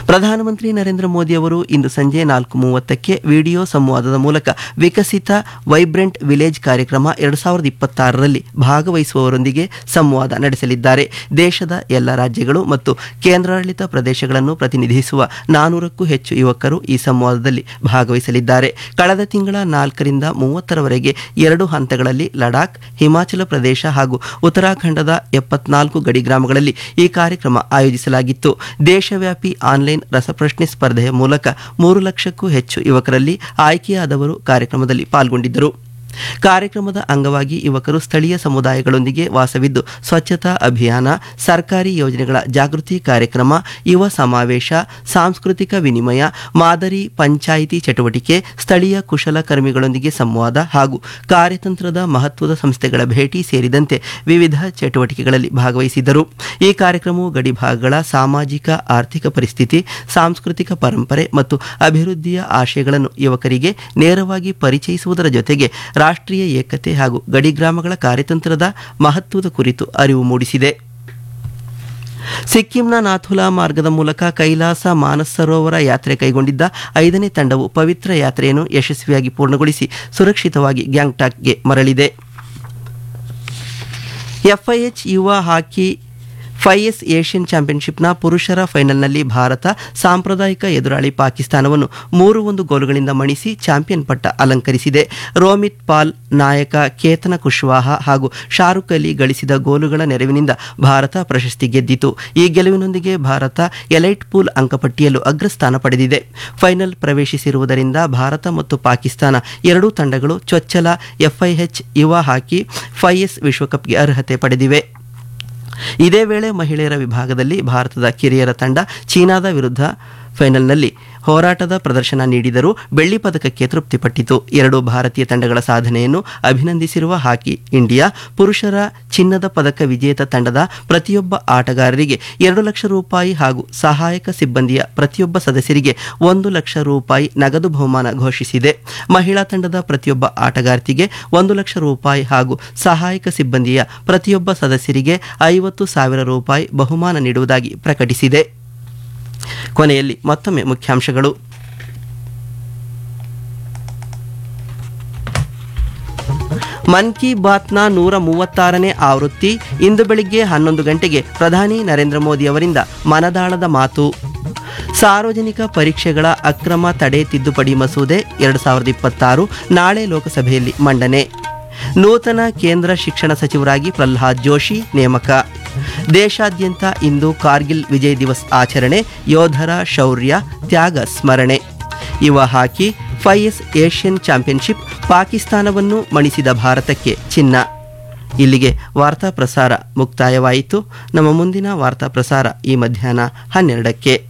ಪ್ರಧಾನಮಂತ್ರಿ ನರೇಂದ್ರ ಮೋದಿ ಅವರು ಇಂದು ಸಂಜೆ ನಾಲ್ಕು ಮೂವತ್ತಕ್ಕೆ ವಿಡಿಯೋ ಸಂವಾದದ ಮೂಲಕ ವಿಕಸಿತ ವೈಬ್ರೆಂಟ್ ವಿಲೇಜ್ ಕಾರ್ಯಕ್ರಮ ಎರಡು ಸಾವಿರದ ಇಪ್ಪತ್ತಾರರಲ್ಲಿ ಭಾಗವಹಿಸುವವರೊಂದಿಗೆ ಸಂವಾದ ನಡೆಸಲಿದ್ದಾರೆ ದೇಶದ ಎಲ್ಲ ರಾಜ್ಯಗಳು ಮತ್ತು ಕೇಂದ್ರಾಡಳಿತ ಪ್ರದೇಶಗಳನ್ನು ಪ್ರತಿನಿಧಿಸುವ ನಾನೂರಕ್ಕೂ ಹೆಚ್ಚು ಯುವಕರು ಈ ಸಂವಾದದಲ್ಲಿ ಭಾಗವಹಿಸಲಿದ್ದಾರೆ ಕಳೆದ ತಿಂಗಳ ನಾಲ್ಕರಿಂದ ಮೂವತ್ತರವರೆಗೆ ಎರಡು ಹಂತಗಳಲ್ಲಿ ಲಡಾಖ್ ಹಿಮಾಚಲ ಪ್ರದೇಶ ಹಾಗೂ ಉತ್ತರಾಖಂಡದ ಎಪ್ಪತ್ನಾಲ್ಕು ಗಡಿ ಗ್ರಾಮಗಳಲ್ಲಿ ಈ ಕಾರ್ಯಕ್ರಮ ಆಯೋಜಿಸಲಾಗಿತ್ತು ದೇಶವ್ಯಾಪಿ ಆನ್ಲೈನ್ ರಸಪ್ರಶ್ನೆ ಸ್ಪರ್ಧೆಯ ಮೂಲಕ ಮೂರು ಲಕ್ಷಕ್ಕೂ ಹೆಚ್ಚು ಯುವಕರಲ್ಲಿ ಆಯ್ಕೆಯಾದವರು ಕಾರ್ಯಕ್ರಮದಲ್ಲಿ ಪಾಲ್ಗೊಂಡಿದ್ದರು ಕಾರ್ಯಕ್ರಮದ ಅಂಗವಾಗಿ ಯುವಕರು ಸ್ಥಳೀಯ ಸಮುದಾಯಗಳೊಂದಿಗೆ ವಾಸವಿದ್ದು ಸ್ವಚ್ಛತಾ ಅಭಿಯಾನ ಸರ್ಕಾರಿ ಯೋಜನೆಗಳ ಜಾಗೃತಿ ಕಾರ್ಯಕ್ರಮ ಯುವ ಸಮಾವೇಶ ಸಾಂಸ್ಕೃತಿಕ ವಿನಿಮಯ ಮಾದರಿ ಪಂಚಾಯಿತಿ ಚಟುವಟಿಕೆ ಸ್ಥಳೀಯ ಕುಶಲಕರ್ಮಿಗಳೊಂದಿಗೆ ಸಂವಾದ ಹಾಗೂ ಕಾರ್ಯತಂತ್ರದ ಮಹತ್ವದ ಸಂಸ್ಥೆಗಳ ಭೇಟಿ ಸೇರಿದಂತೆ ವಿವಿಧ ಚಟುವಟಿಕೆಗಳಲ್ಲಿ ಭಾಗವಹಿಸಿದ್ದರು ಈ ಕಾರ್ಯಕ್ರಮವು ಗಡಿ ಭಾಗಗಳ ಸಾಮಾಜಿಕ ಆರ್ಥಿಕ ಪರಿಸ್ಥಿತಿ ಸಾಂಸ್ಕೃತಿಕ ಪರಂಪರೆ ಮತ್ತು ಅಭಿವೃದ್ಧಿಯ ಆಶಯಗಳನ್ನು ಯುವಕರಿಗೆ ನೇರವಾಗಿ ಪರಿಚಯಿಸುವುದರ ಜೊತೆಗೆ ರಾಷ್ಟ್ರೀಯ ಏಕತೆ ಹಾಗೂ ಗಡಿ ಗ್ರಾಮಗಳ ಕಾರ್ಯತಂತ್ರದ ಮಹತ್ವದ ಕುರಿತು ಅರಿವು ಮೂಡಿಸಿದೆ ಸಿಕ್ಕಿಂನ ನಾಥುಲಾ ಮಾರ್ಗದ ಮೂಲಕ ಕೈಲಾಸ ಮಾನಸ್ ಸರೋವರ ಯಾತ್ರೆ ಕೈಗೊಂಡಿದ್ದ ಐದನೇ ತಂಡವು ಪವಿತ್ರ ಯಾತ್ರೆಯನ್ನು ಯಶಸ್ವಿಯಾಗಿ ಪೂರ್ಣಗೊಳಿಸಿ ಸುರಕ್ಷಿತವಾಗಿ ಗ್ಯಾಂಗ್ಟಾಕ್ಗೆ ಮರಳಿದೆ ಎಫ್ಐಎಚ್ ಯುವ ಹಾಕಿ ಫೈಎಸ್ ಏಷ್ಯನ್ ಚಾಂಪಿಯನ್ಶಿಪ್ನ ಪುರುಷರ ಫೈನಲ್ನಲ್ಲಿ ಭಾರತ ಸಾಂಪ್ರದಾಯಿಕ ಎದುರಾಳಿ ಪಾಕಿಸ್ತಾನವನ್ನು ಮೂರು ಒಂದು ಗೋಲುಗಳಿಂದ ಮಣಿಸಿ ಚಾಂಪಿಯನ್ ಪಟ್ಟ ಅಲಂಕರಿಸಿದೆ ರೋಮಿತ್ ಪಾಲ್ ನಾಯಕ ಕೇತನ ಕುಶ್ವಾಹ ಹಾಗೂ ಶಾರುಖ್ ಅಲಿ ಗಳಿಸಿದ ಗೋಲುಗಳ ನೆರವಿನಿಂದ ಭಾರತ ಪ್ರಶಸ್ತಿ ಗೆದ್ದಿತು ಈ ಗೆಲುವಿನೊಂದಿಗೆ ಭಾರತ ಎಲೈಟ್ ಪೂಲ್ ಅಂಕಪಟ್ಟಿಯಲ್ಲೂ ಅಗ್ರಸ್ಥಾನ ಪಡೆದಿದೆ ಫೈನಲ್ ಪ್ರವೇಶಿಸಿರುವುದರಿಂದ ಭಾರತ ಮತ್ತು ಪಾಕಿಸ್ತಾನ ಎರಡೂ ತಂಡಗಳು ಚೊಚ್ಚಲ ಎಫ್ಐಎಚ್ ಯುವ ಹಾಕಿ ಫೈಎಸ್ ವಿಶ್ವಕಪ್ಗೆ ಅರ್ಹತೆ ಪಡೆದಿವೆ ಇದೇ ವೇಳೆ ಮಹಿಳೆಯರ ವಿಭಾಗದಲ್ಲಿ ಭಾರತದ ಕಿರಿಯರ ತಂಡ ಚೀನಾದ ವಿರುದ್ಧ ಫೈನಲ್ನಲ್ಲಿ ಹೋರಾಟದ ಪ್ರದರ್ಶನ ನೀಡಿದರೂ ಬೆಳ್ಳಿ ಪದಕಕ್ಕೆ ತೃಪ್ತಿಪಟ್ಟಿತು ಎರಡು ಭಾರತೀಯ ತಂಡಗಳ ಸಾಧನೆಯನ್ನು ಅಭಿನಂದಿಸಿರುವ ಹಾಕಿ ಇಂಡಿಯಾ ಪುರುಷರ ಚಿನ್ನದ ಪದಕ ವಿಜೇತ ತಂಡದ ಪ್ರತಿಯೊಬ್ಬ ಆಟಗಾರರಿಗೆ ಎರಡು ಲಕ್ಷ ರೂಪಾಯಿ ಹಾಗೂ ಸಹಾಯಕ ಸಿಬ್ಬಂದಿಯ ಪ್ರತಿಯೊಬ್ಬ ಸದಸ್ಯರಿಗೆ ಒಂದು ಲಕ್ಷ ರೂಪಾಯಿ ನಗದು ಬಹುಮಾನ ಘೋಷಿಸಿದೆ ಮಹಿಳಾ ತಂಡದ ಪ್ರತಿಯೊಬ್ಬ ಆಟಗಾರ್ತಿಗೆ ಒಂದು ಲಕ್ಷ ರೂಪಾಯಿ ಹಾಗೂ ಸಹಾಯಕ ಸಿಬ್ಬಂದಿಯ ಪ್ರತಿಯೊಬ್ಬ ಸದಸ್ಯರಿಗೆ ಐವತ್ತು ಸಾವಿರ ರೂಪಾಯಿ ಬಹುಮಾನ ನೀಡುವುದಾಗಿ ಪ್ರಕಟಿಸಿದೆ ಕೊನೆಯಲ್ಲಿ ಮತ್ತೊಮ್ಮೆ ಮುಖ್ಯಾಂಶಗಳು ಮನ್ ಕಿ ಬಾತ್ನ ನೂರ ಮೂವತ್ತಾರನೇ ಆವೃತ್ತಿ ಇಂದು ಬೆಳಿಗ್ಗೆ ಹನ್ನೊಂದು ಗಂಟೆಗೆ ಪ್ರಧಾನಿ ನರೇಂದ್ರ ಮೋದಿ ಅವರಿಂದ ಮನದಾಳದ ಮಾತು ಸಾರ್ವಜನಿಕ ಪರೀಕ್ಷೆಗಳ ಅಕ್ರಮ ತಡೆ ತಿದ್ದುಪಡಿ ಮಸೂದೆ ಎರಡು ಸಾವಿರದ ಇಪ್ಪತ್ತಾರು ನಾಳೆ ಲೋಕಸಭೆಯಲ್ಲಿ ಮಂಡನೆ ನೂತನ ಕೇಂದ್ರ ಶಿಕ್ಷಣ ಸಚಿವರಾಗಿ ಪ್ರಹ್ಲಾದ್ ಜೋಶಿ ನೇಮಕ ದೇಶಾದ್ಯಂತ ಇಂದು ಕಾರ್ಗಿಲ್ ವಿಜಯ್ ದಿವಸ್ ಆಚರಣೆ ಯೋಧರ ಶೌರ್ಯ ತ್ಯಾಗ ಸ್ಮರಣೆ ಯುವ ಹಾಕಿ ಫೈಎಸ್ ಏಷ್ಯನ್ ಚಾಂಪಿಯನ್ಶಿಪ್ ಪಾಕಿಸ್ತಾನವನ್ನು ಮಣಿಸಿದ ಭಾರತಕ್ಕೆ ಚಿನ್ನ ಇಲ್ಲಿಗೆ ವಾರ್ತಾ ಪ್ರಸಾರ ಮುಕ್ತಾಯವಾಯಿತು ನಮ್ಮ ಮುಂದಿನ ವಾರ್ತಾ ಪ್ರಸಾರ ಈ ಮಧ್ಯಾಹ್ನ ಹನ್ನೆರಡಕ್ಕೆ